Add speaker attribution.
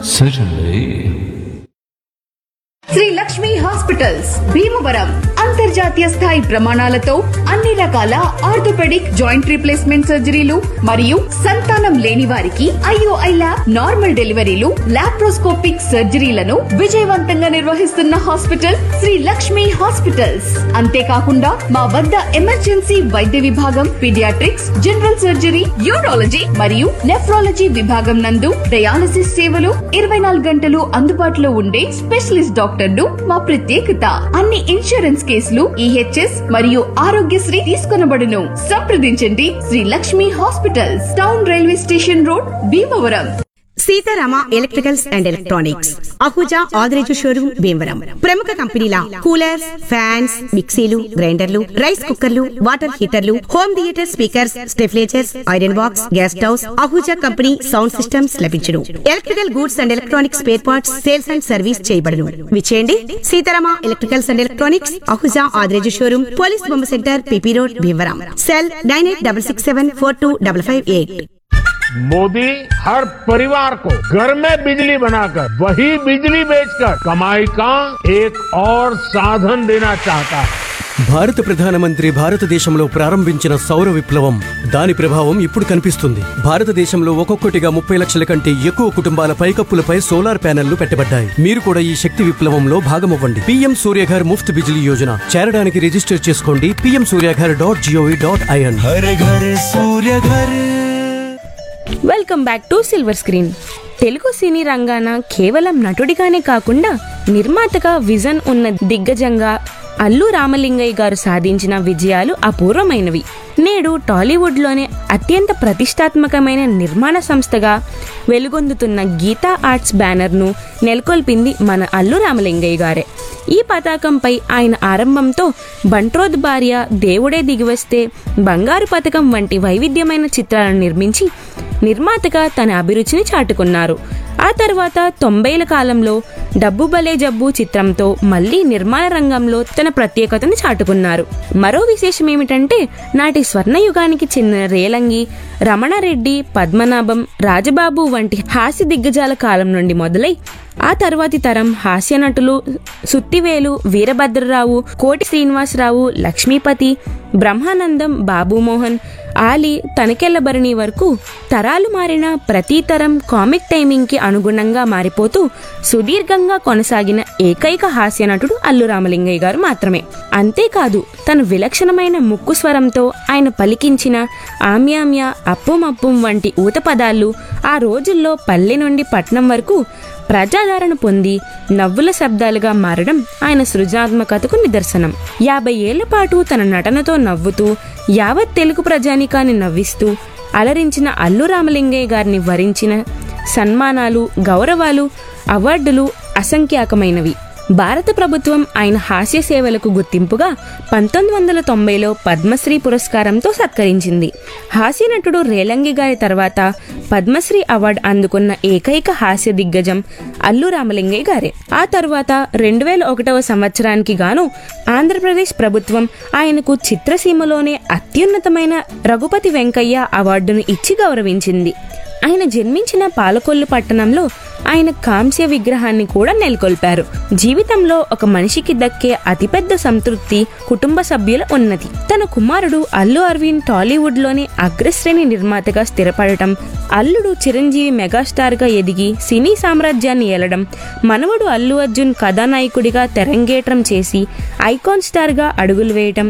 Speaker 1: Certainly.
Speaker 2: Sri Lakshmi hospitals Bhimavaram అంతర్జాతీయ స్థాయి ప్రమాణాలతో అన్ని రకాల ఆర్థోపెడిక్ జాయింట్ రీప్లేస్మెంట్ సర్జరీలు మరియు సంతానం లేని వారికి ఐఓఐ ల్యాబ్ నార్మల్ డెలివరీలు లాప్రోస్కోపిక్ సర్జరీలను విజయవంతంగా నిర్వహిస్తున్న హాస్పిటల్ శ్రీ లక్ష్మి హాస్పిటల్స్ అంతేకాకుండా మా వద్ద ఎమర్జెన్సీ వైద్య విభాగం పీడియాట్రిక్స్ జనరల్ సర్జరీ యూరాలజీ మరియు నెఫ్రాలజీ విభాగం నందు డయాలసిస్ సేవలు ఇరవై నాలుగు గంటలు అందుబాటులో ఉండే స్పెషలిస్ట్ డాక్టర్లు మా ప్రత్యేకత అన్ని ఇన్సూరెన్స్ కేసులు ఈహెచ్ఎస్ మరియు ఆరోగ్యశ్రీ తీసుకొనబడును సంప్రదించండి Sri Lakshmi hospitals town railway station road Bhimavaram
Speaker 3: Seetharama electricals and electronics Ahuja Adireju showroom Bhimavaram ప్రముఖ కంపెనీల కూలర్స్ ఫ్యాన్స్ మిక్సీలు గ్రైండర్లు రైస్ కుక్కర్లు వాటర్ హీటర్లు home theatre speakers stabilisers iron box gas stoves Ahuja company sound systems లభించును electrical goods and electronics spare parts sales and service చేయబడును విచేయండి Seetharama electricals and electronics Ahuja Adireju showroom police బొమ్మ centre PP road Bhimavaram cell nine eight double six seven four two double five eight
Speaker 4: Modi हर परिवार को घर में बिजली बनाकर वही बिजली बेचकर कमाई का एक और साधन देना चाहता है
Speaker 5: భారత ప్రధానమంత్రి భారతదేశంలో ప్రారంభించిన సౌర విప్లవం దాని ప్రభావం ఇప్పుడు కనిపిస్తుంది భారతదేశంలో ఒక్కొక్కటిగా ముప్పై లక్షల కంటే ఎక్కువ కుటుంబాల పైకప్పులపై సోలార్ ప్యానెళ్లు పెట్టబడ్డాయి మీరు కూడా ఈ శక్తి విప్లవంలో భాగమవ్వండి పీఎం సూర్యఘర్ ముఫ్త్ బిజిలీ యోజన చేరడానికి రిజిస్టర్ చేసుకోండి PM Suryaghar dot GOV dot IN
Speaker 6: हर घर सूर्य घर
Speaker 7: welcome back to silver screen Telugu cine రంగాన కేవలం నటుడిగానే కాకుండా నిర్మాతగా విజన్ ఉన్న దిగ్గజంగా అల్లు రామలింగయ్య గారు సాధించిన విజయాలు అపూర్వమైనవి నేడు టాలీవుడ్లోనే అత్యంత ప్రతిష్టాత్మకమైన నిర్మాణ సంస్థగా వెలుగొందుతున్న గీతా ఆర్ట్స్ బ్యానర్ను నెలకొల్పింది మన అల్లు రామలింగయ్య గారే ఈ పతాకంపై ఆయన ఆరంభంతో బంట్రోద్ భార్య దేవుడే దిగివస్తే బంగారు పథకం వంటి వైవిధ్యమైన చిత్రాలను నిర్మించి నిర్మాతగా తన అభిరుచిని చాటుకున్నారు ఆ తర్వాత తొంభైల కాలంలో డబ్బు బలే జబ్బు చిత్రంతో మళ్ళీ నిర్మాణ రంగంలో తన ప్రత్యేకతను చాటుకున్నారు మరో విశేషం ఏమిటంటే నాటి స్వర్ణయుగానికి చెందిన రేలంగి రమణారెడ్డి పద్మనాభం రాజబాబు వంటి హాస్య దిగ్గజాల కాలం నుండి మొదలై ఆ తర్వాతి తరం హాస్య నటులు సుత్తివేలు వీరభద్రరావు కోటి శ్రీనివాసరావు లక్ష్మీపతి బ్రహ్మానందం బాబుమోహన్ ఆలి తనకెళ్లబరిణి వరకు తరాలు మారిన ప్రతి తరం కామిక్ టైమింగ్కి అనుగుణంగా మారిపోతూ సుదీర్ఘంగా కొనసాగిన ఏకైక హాస్య నటుడు అల్లు రామలింగయ్య గారు మాత్రమే అంతేకాదు తన విలక్షణమైన ముక్కు స్వరంతో ఆయన పలికించిన ఆమ్యామ్య అప్పుమప్పుం వంటి ఊత పదాలు ఆ రోజుల్లో పల్లె నుండి పట్నం వరకు ప్రజాదరణ పొంది నవ్వుల శబ్దాలుగా మారడం ఆయన సృజనాత్మకతకు నిదర్శనం యాభై ఏళ్ల పాటు తన నటనతో నవ్వుతూ యావత్ తెలుగు ప్రజానికాన్ని నవ్విస్తూ అలరించిన అల్లు రామలింగయ్య గారిని వరించిన సన్మానాలు గౌరవాలు అవార్డులు అసంఖ్యాకమైనవి భారత ప్రభుత్వం ఆయన హాస్య సేవలకు గుర్తింపుగా పంతొమ్మిది వందల తొంభైలో పద్మశ్రీ పురస్కారంతో సత్కరించింది హాస్య నటుడు రేలంగి గారి తర్వాత పద్మశ్రీ అవార్డు అందుకున్న ఏకైక హాస్య దిగ్గజం అల్లు రామలింగయ్య గారే ఆ తర్వాత రెండు వేల ఒకటవ సంవత్సరానికి గాను ఆంధ్రప్రదేశ్ ప్రభుత్వం ఆయనకు చిత్రసీమలోనే అత్యున్నతమైన రఘుపతి వెంకయ్య అవార్డును ఇచ్చి గౌరవించింది ఆయన జన్మించిన పాలకొల్లు పట్టణంలో ఆయన కాంస్య విగ్రహాన్ని కూడా నెలకొల్పారు జీవితంలో ఒక మనిషికి దక్కే అతిపెద్ద సంతృప్తి కుటుంబ సభ్యుల ఉన్నతి తన కుమారుడు అల్లు అరవింద్ టాలీవుడ్ లోని అగ్రశ్రేణి నిర్మాతగా స్థిరపడటం అల్లుడు చిరంజీవి మెగాస్టార్ గా ఎదిగి సినీ సామ్రాజ్యాన్ని ఏలడం మనవడు అల్లు అర్జున్ కథానాయకుడిగా తెరంగేట్రం చేసి ఐకాన్ స్టార్ గా అడుగులు వేయటం